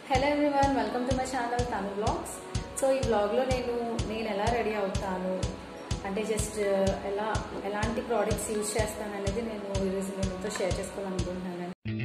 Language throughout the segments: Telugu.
hello everyone welcome to my channel Tamil blogs so ఈ బ్లాగ్లో నేను నేను ఎలా రెడీ అవుతాను అంటే జస్ట్ ఎలా ఎలాంటి ప్రోడక్ట్స్ యూజ్ చేస్తాను అనేది నేను ఈరోజు నేను మీతో షేర్ చేసుకోవాలనుకుంటున్నాను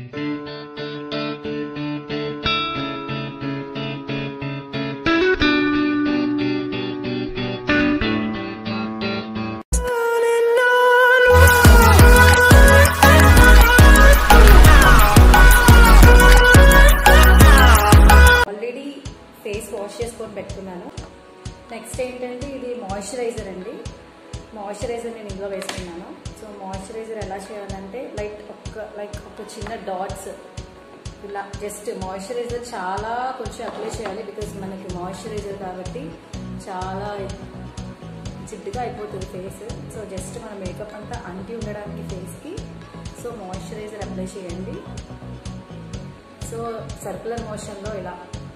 ఆల్రెడీ ఫేస్ వాష్ చేసుకొని పెట్టుకున్నాను నెక్స్ట్ ఏంటంటే ఇది మాయిశ్చరైజర్ అండి మాయిశ్చరైజర్ నేను ఇందులో వేసుకున్నాను సో మాయిశ్చరైజర్ ఎలా చేయాలంటే లైక్ ఒక లైక్ ఒక చిన్న డాట్స్ ఇలా జస్ట్ మాయిశ్చరైజర్ చాలా కొంచెం అప్లై చేయాలి బికాజ్ మనకి మాయిశ్చరైజర్ కాబట్టి చాలా జిడ్డుగా అయిపోతుంది ఫేస్ సో జస్ట్ మన మేకప్ అంతా అంటి ఉండడానికి ఫేస్కి సో మాయిశ్చరైజర్ అప్లై చేయండి సో సర్కులర్ మోషన్లో ఇలా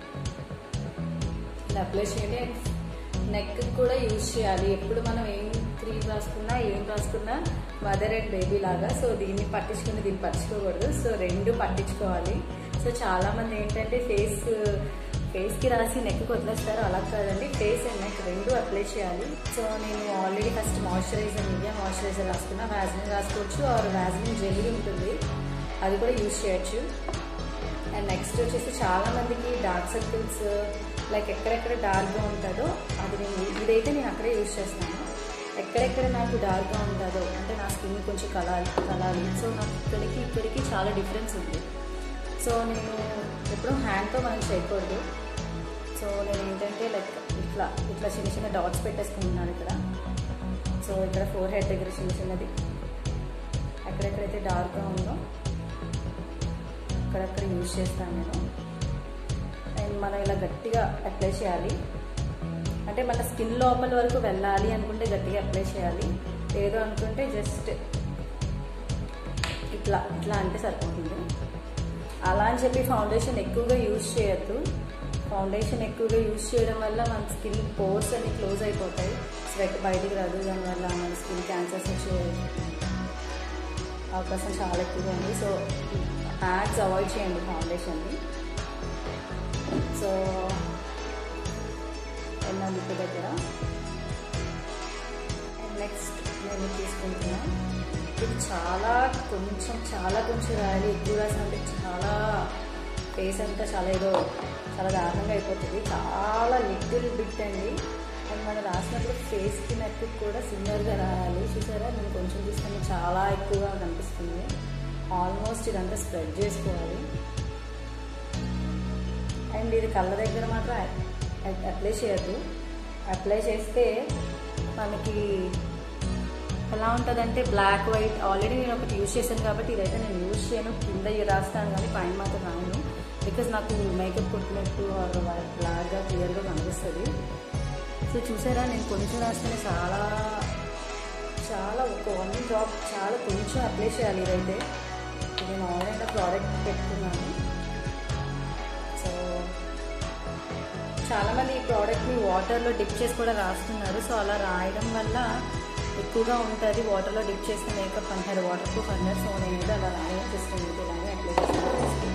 ఇలా అప్లై చేయండి అండ్ నెక్ కూడా యూజ్ చేయాలి ఎప్పుడు మనం ఏం క్రీమ్ రాసుకున్నా ఏం రాసుకున్నా మదర్ అండ్ బేబీ లాగా సో దీన్ని పట్టించుకుని దీన్ని పట్టించుకోకూడదు సో రెండు పట్టించుకోవాలి సో చాలా మంది ఏంటంటే ఫేస్ ఫేస్కి రాసి నెక్ వదిలేస్తారు అలా కాదండి ఫేస్ అండ్ నెక్ రెండు అప్లై చేయాలి సో నేను ఆల్రెడీ ఫస్ట్ మాయిశ్చరైజర్ మీడియా మాయిశ్చరైజర్ రాసుకున్నా వ్యాజిన్ రాసుకోవచ్చు ఆర్ వ్యాజిన్ జెల్లీ ఉంటుంది అది కూడా యూజ్ చేయొచ్చు అండ్ నెక్స్ట్ వచ్చేసి చాలా మందికి డార్క్ సర్కిల్స్ లైక్ ఎక్కడెక్కడ డార్క్గా ఉంటుందో అది నేను ఇదైతే నేను అక్కడే యూజ్ చేస్తున్నాను ఎక్కడెక్కడ నాకు డార్క్గా ఉంటుందో అంటే నా స్కిన్ కొంచెం కలాలి కలాలి సో నాకు ఇక్కడికి ఇక్కడికి చాలా డిఫరెన్స్ ఉంది సో నేను ఎప్పుడూ హ్యాండ్తో మనం చేయకూడదు సో నేను ఏంటంటే లైక్ ఇట్లా ఇట్లా చిన్న చిన్న డాట్స్ పెట్టేసుకుంటున్నాను ఇక్కడ సో ఇక్కడ ఫోర్ హెడ్ దగ్గర చిన్న చిన్నది ఎక్కడెక్కడైతే డార్క్గా ఉందో అక్కడక్కడ యూజ్ చేస్తాను నేను అండ్ మనం ఇలా గట్టిగా అప్లై చేయాలి అంటే మన స్కిన్ లోపల వరకు వెళ్ళాలి అనుకుంటే గట్టిగా అప్లై చేయాలి లేదు అనుకుంటే జస్ట్ ఇట్లా ఇట్లా అంటే సరిపోతుంది అలా అని చెప్పి ఫౌండేషన్ ఎక్కువగా యూజ్ చేయొద్దు ఫౌండేషన్ ఎక్కువగా యూజ్ చేయడం వల్ల మన స్కిన్ పోర్స్ అన్ని క్లోజ్ అయిపోతాయి స్వెట్ బయటికి రాదు దానివల్ల మన స్కిన్ క్యాన్సర్స్ వచ్చే అవకాశం చాలా ఎక్కువగా ఉంది సో యాడ్స్ అవాయిడ్ చేయండి ఫౌండేషన్ని సో ఎన్నో లిప్ దగ్గర అండ్ నెక్స్ట్ నేను తీసుకుంటున్నాను ఇది చాలా కొంచెం చాలా కొంచెం రాయాలి ఎక్కువ రాసినంటే చాలా ఫేస్ అంతా చాలా ఏదో చాలా దారుణంగా అయిపోతుంది చాలా లిటిల్ బిట్ అండి అండ్ మనం రాసినప్పుడు ఫేస్కి నెక్ కూడా సిమిలర్గా రాయాలి చూసారా నేను కొంచెం తీసుకుని చాలా ఎక్కువగా కనిపిస్తుంది ఆల్మోస్ట్ ఇదంతా స్ప్రెడ్ చేసుకోవాలి అండ్ ఇది కళ్ళ దగ్గర మాత్రం అప్లై చేయద్దు అప్లై చేస్తే మనకి ఎలా ఉంటుందంటే బ్లాక్ వైట్ ఆల్రెడీ నేను ఒకటి యూజ్ చేశాను కాబట్టి ఇదైతే నేను యూజ్ చేయను కింద రాస్తాను కానీ పైన మాత్రం రాను బికాజ్ నాకు మేకప్ కొట్టినట్టు బ్లాక్గా క్లియర్గా కనిపిస్తుంది సో చూసారా నేను కొంచెం రాస్తేనే చాలా చాలా ఒక వన్ డ్రాప్ చాలా కొంచెం అప్లై చేయాలి ఇదైతే నేను ఆన్లైన్లో ప్రోడక్ట్ పెట్టుకున్నాను సో చాలామంది ఈ ప్రోడక్ట్ని వాటర్లో డిప్ చేసి కూడా రాస్తున్నారు సో అలా రాయడం వల్ల ఎక్కువగా ఉంటుంది వాటర్లో డిప్ చేసిన మేకప్ అంటారు వాటర్ ప్రూఫ్ అన్నారు సో నేను అలా రాయడం చేస్తుంది ఇలాగే అప్లై చేస్తాను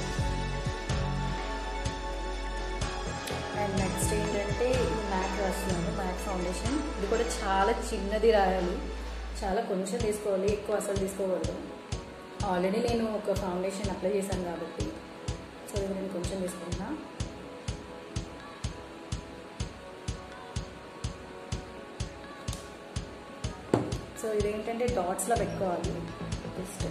అండ్ నెక్స్ట్ ఏంటంటే ఈ మ్యాక్ రాస్తున్నాను మ్యాక్ ఫౌండేషన్ ఇది కూడా చాలా చిన్నది రాయాలి చాలా కొంచెం తీసుకోవాలి ఎక్కువ అసలు తీసుకోకూడదు ఆల్రెడీ నేను ఒక ఫౌండేషన్ అప్లై చేశాను కాబట్టి సో ఇది నేను కొంచెం తీసుకుంటున్నా సో ఇదేంటంటే డాట్స్లో పెట్టుకోవాలి జస్ట్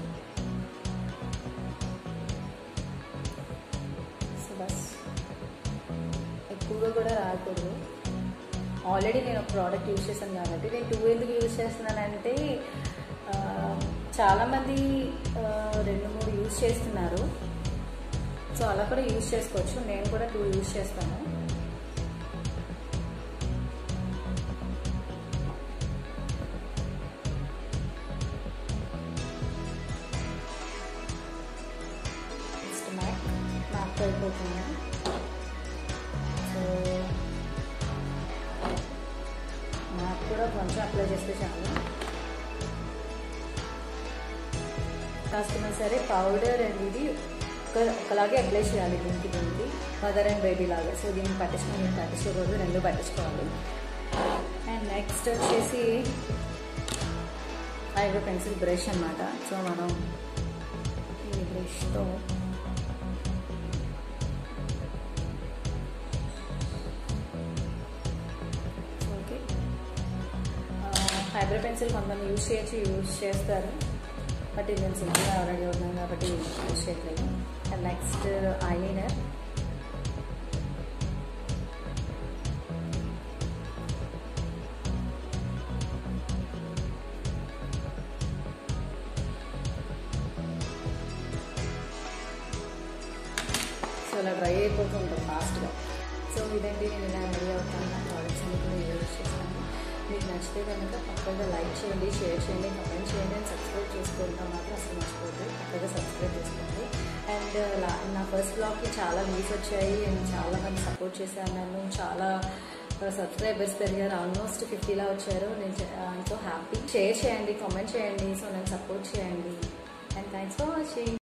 సో బస్ ఎక్కువగా కూడా రాకూడదు ఆల్రెడీ నేను ఒక ప్రోడక్ట్ యూజ్ చేశాను కాబట్టి నేను టూ ఎందుకు యూజ్ చేస్తున్నానంటే చాలామంది రెండు మూడు యూజ్ చేస్తున్నారు సో అలా కూడా యూజ్ చేసుకోవచ్చు నేను కూడా టూ యూజ్ చేస్తాను నెక్స్ట్ మ్యాక్ మ్యాక్ అయిపోతుంది సో మ్యాక్ కూడా కొంచెం అప్లై చేస్తే చాలు రాసుకున్నా సరే పౌడర్ అండ్ ఇది ఒక ఒకలాగే అప్లై చేయాలి దీనికి దీనికి మదర్ అండ్ బేబీ లాగా సో దీన్ని పట్టించుకొని దీన్ని పట్టించుకోకూడదు రెండు పట్టించుకోవాలి అండ్ నెక్స్ట్ వచ్చేసి ఐబ్రో పెన్సిల్ బ్రష్ అన్నమాట సో మనం ఈ బ్రష్తో ఓకే ఐబ్రో పెన్సిల్ కొంతమంది యూజ్ చేయొచ్చు యూజ్ చేస్తారు బట్ ఇది నేను సింపుల్గా ఆల్రెడీ ఉన్నాను కాబట్టి యూజ్ చేయట్లేదు అండ్ నెక్స్ట్ ఐలైనర్ సో ఇలా డ్రై అయిపోతూ ఉంటుంది ఫాస్ట్గా సో ఇదండి నేను ఇలా రెడీ అవుతాను నా ప్రోడక్ట్స్ అన్ని కూడా యూజ్ చేస్తాను మీకు నచ్చితే కనుక పక్కగా లైక్ చేయండి షేర్ చేయండి కమెంట్ చేయండి అండ్ సబ్స్క్రైబ్ చేసుకుంటాం మాత్రం అసలు మర్చిపోద్దు పక్కగా సబ్స్క్రైబ్ చేసుకోండి అండ్ నా ఫస్ట్ బ్లాగ్కి చాలా వ్యూస్ వచ్చాయి అండ్ చాలా మంది సపోర్ట్ చేశారు నన్ను చాలా సబ్స్క్రైబర్స్ పెరిగారు ఆల్మోస్ట్ ఫిఫ్టీలా వచ్చారు నేను ఎంతో హ్యాపీ షేర్ చేయండి కామెంట్ చేయండి సో నన్ను సపోర్ట్ చేయండి అండ్ థ్యాంక్స్ ఫర్ వాచింగ్